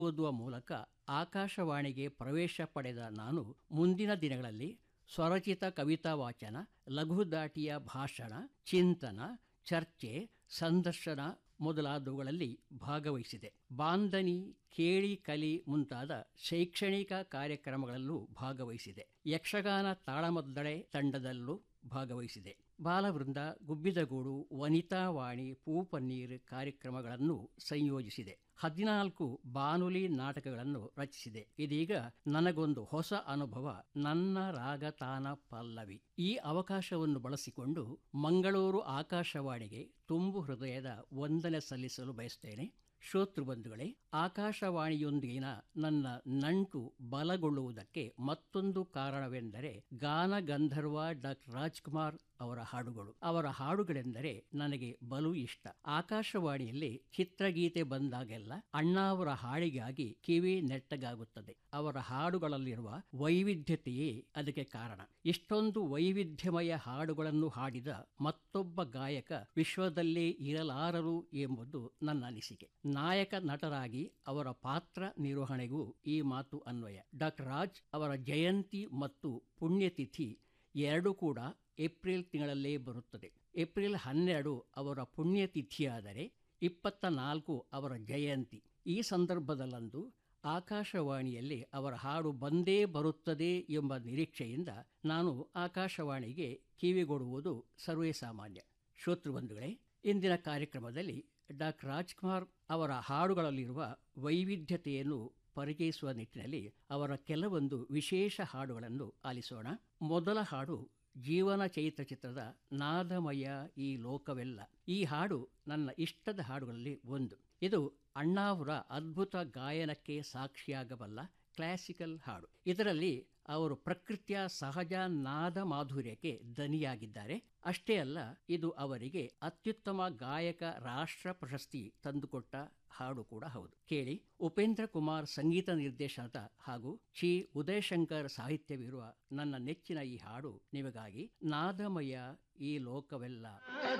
ಓದುವ ಮೂಲಕ ಆಕಾಶವಾಣಿಗೆ ಪ್ರವೇಶ ಪಡೆದ ನಾನು ಮುಂದಿನ ದಿನಗಳಲ್ಲಿ ಸ್ವರಚಿತ ಕವಿತಾ ವಾಚನ ಲಘುದಾಟಿಯ ಭಾಷಣ ಚಿಂತನ ಚರ್ಚೆ ಸಂದರ್ಶನ ಮೊದಲಾದವುಗಳಲ್ಲಿ ಭಾಗವಹಿಸಿದೆ ಬಾಂಧನಿ ಕೇಳಿ ಕಲಿ ಮುಂತಾದ ಶೈಕ್ಷಣಿಕ ಕಾರ್ಯಕ್ರಮಗಳಲ್ಲೂ ಭಾಗವಹಿಸಿದೆ ಯಕ್ಷಗಾನ ತಾಳಮದ್ದಳೆ ತಂಡದಲ್ಲೂ ಭಾಗವಹಿಸಿದೆ ಬಾಲವೃಂದ ಗುಬ್ಬಿದಗೂಡು ವನಿತಾವಾಣಿ ಪೂಪನ್ನೀರ್ ಕಾರ್ಯಕ್ರಮಗಳನ್ನು ಸಂಯೋಜಿಸಿದೆ ಹದಿನಾಲ್ಕು ಬಾನುಲಿ ನಾಟಕಗಳನ್ನು ರಚಿಸಿದೆ ಇದೀಗ ನನಗೊಂದು ಹೊಸ ಅನುಭವ ನನ್ನ ರಾಗತಾನ ಪಲ್ಲವಿ ಈ ಅವಕಾಶವನ್ನು ಬಳಸಿಕೊಂಡು ಮಂಗಳೂರು ಆಕಾಶವಾಣಿಗೆ ತುಂಬು ಹೃದಯದ ವಂದನೆ ಸಲ್ಲಿಸಲು ಬಯಸ್ತೇನೆ ಶ್ರೋತೃಬಂಧುಗಳೇ ಆಕಾಶವಾಣಿಯೊಂದಿಗಿನ ನನ್ನ ನಂಟು ಬಲಗೊಳ್ಳುವುದಕ್ಕೆ ಮತ್ತೊಂದು ಕಾರಣವೆಂದರೆ ಗಾನ ಗಂಧರ್ವ ಡಾಕ್ಟರ್ ರಾಜ್ಕುಮಾರ್ ಅವರ ಹಾಡುಗಳು ಅವರ ಹಾಡುಗಳೆಂದರೆ ನನಗೆ ಬಲು ಇಷ್ಟ ಆಕಾಶವಾಣಿಯಲ್ಲಿ ಚಿತ್ರಗೀತೆ ಬಂದಾಗೆಲ್ಲ ಅಣ್ಣಾವರ ಹಾಡಿಗಾಗಿ ಕಿವಿ ನೆಟ್ಟಗಾಗುತ್ತದೆ ಅವರ ಹಾಡುಗಳಲ್ಲಿರುವ ವೈವಿಧ್ಯತೆಯೇ ಅದಕ್ಕೆ ಕಾರಣ ಇಷ್ಟೊಂದು ವೈವಿಧ್ಯಮಯ ಹಾಡುಗಳನ್ನು ಹಾಡಿದ ಮತ್ತೊಬ್ಬ ಗಾಯಕ ವಿಶ್ವದಲ್ಲೇ ಇರಲಾರರು ಎಂಬುದು ನನ್ನ ಅನಿಸಿಕೆ ನಾಯಕ ನಟರಾಗಿ ಅವರ ಪಾತ್ರ ನಿರ್ವಹಣೆಗೂ ಈ ಮಾತು ಅನ್ವಯ ಡಾಕ್ಟರ್ ರಾಜ್ ಅವರ ಜಯಂತಿ ಮತ್ತು ಪುಣ್ಯತಿಥಿ ಎರಡೂ ಕೂಡ ಏಪ್ರಿಲ್ ತಿಂಗಳಲ್ಲೇ ಬರುತ್ತದೆ ಏಪ್ರಿಲ್ ಹನ್ನೆರಡು ಅವರ ಪುಣ್ಯತಿಥಿಯಾದರೆ ಇಪ್ಪತ್ತ ನಾಲ್ಕು ಅವರ ಜಯಂತಿ ಈ ಸಂದರ್ಭದಲ್ಲಂದು ಆಕಾಶವಾಣಿಯಲ್ಲಿ ಅವರ ಹಾಡು ಬಂದೇ ಬರುತ್ತದೆ ಎಂಬ ನಿರೀಕ್ಷೆಯಿಂದ ನಾನು ಆಕಾಶವಾಣಿಗೆ ಕಿವಿಗೊಡುವುದು ಸರ್ವೇ ಸಾಮಾನ್ಯ ಶ್ರೋತೃಬಂಧುಗಳೇ ಇಂದಿನ ಕಾರ್ಯಕ್ರಮದಲ್ಲಿ ಡಾಕ್ಟರ್ ರಾಜ್ಕುಮಾರ್ ಅವರ ಹಾಡುಗಳಲ್ಲಿರುವ ವೈವಿಧ್ಯತೆಯನ್ನು ಪರಿಚಯಿಸುವ ನಿಟ್ಟಿನಲ್ಲಿ ಅವರ ಕೆಲವೊಂದು ವಿಶೇಷ ಹಾಡುಗಳನ್ನು ಆಲಿಸೋಣ ಮೊದಲ ಹಾಡು ಜೀವನ ಚೈತ್ರ ಚಿತ್ರದ ನಾದಮಯ ಈ ಲೋಕವೆಲ್ಲ ಈ ಹಾಡು ನನ್ನ ಇಷ್ಟದ ಹಾಡುಗಳಲ್ಲಿ ಒಂದು ಇದು ಅಣ್ಣಾವರ ಅದ್ಭುತ ಗಾಯನಕ್ಕೆ ಸಾಕ್ಷಿಯಾಗಬಲ್ಲ ಕ್ಲಾಸಿಕಲ್ ಹಾಡು ಇದರಲ್ಲಿ ಅವರು ಪ್ರಕೃತಿಯ ಸಹಜ ನಾದ ಮಾಧುರ್ಯಕ್ಕೆ ದನಿಯಾಗಿದ್ದಾರೆ ಅಷ್ಟೇ ಅಲ್ಲ ಇದು ಅವರಿಗೆ ಅತ್ಯುತ್ತಮ ಗಾಯಕ ರಾಷ್ಟ್ರ ಪ್ರಶಸ್ತಿ ತಂದುಕೊಟ್ಟ ಹಾಡು ಕೂಡ ಹೌದು ಕೇಳಿ ಉಪೇಂದ್ರ ಕುಮಾರ್ ಸಂಗೀತ ನಿರ್ದೇಶನದ ಹಾಗೂ ಶ್ರೀ ಉದಯಶಂಕರ್ ಸಾಹಿತ್ಯವಿರುವ ನನ್ನ ನೆಚ್ಚಿನ ಈ ಹಾಡು ನಿಮಗಾಗಿ ನಾದಮಯ ಈ ಲೋಕವೆಲ್ಲ